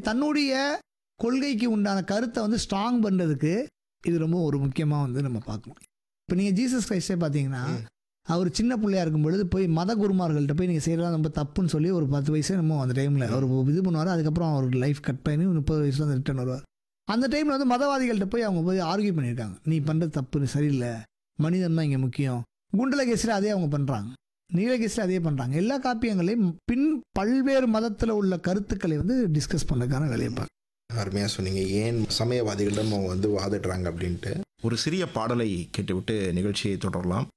தன்னுடைய கொள்கைக்கு உண்டான கருத்தை வந்து ஸ்ட்ராங் பண்ணுறதுக்கு இது ரொம்ப ஒரு முக்கியமாக வந்து நம்ம பார்க்கணும் இப்போ நீங்கள் ஜீசஸ் கிரைஸ்டே பார்த்தீங்கன்னா அவர் சின்ன பிள்ளையா இருக்கும் பொழுது போய் மத குருமார்கள்ட்ட போய் நீங்கள் செய்கிறது ரொம்ப தப்புன்னு சொல்லி ஒரு பத்து வயசு நம்ம அந்த டைமில் அவர் இது பண்ணுவார் அதுக்கப்புறம் அவர் லைஃப் கட் பண்ணி முப்பது வயசுல வந்து ரிட்டர்ன் வருவார் அந்த டைமில் வந்து மதவாதிகள்கிட்ட போய் அவங்க போய் ஆர்கியூ பண்ணியிருக்காங்க நீ பண்ணுறது தப்பு சரியில்லை மனிதன் தான் இங்கே முக்கியம் குண்டலகேசில் அதே அவங்க பண்ணுறாங்க நீலகேசில் அதே பண்ணுறாங்க எல்லா காப்பியங்களையும் பின் பல்வேறு மதத்தில் உள்ள கருத்துக்களை வந்து டிஸ்கஸ் பண்ணுறதுக்கான வேலையை பார்க்க அருமையாக சொன்னீங்க ஏன் சமயவாதிகளிடம் அவங்க வந்து வாதிடுறாங்க அப்படின்ட்டு ஒரு சிறிய பாடலை கேட்டுவிட்டு நிகழ்ச்சியை தொடரலாம்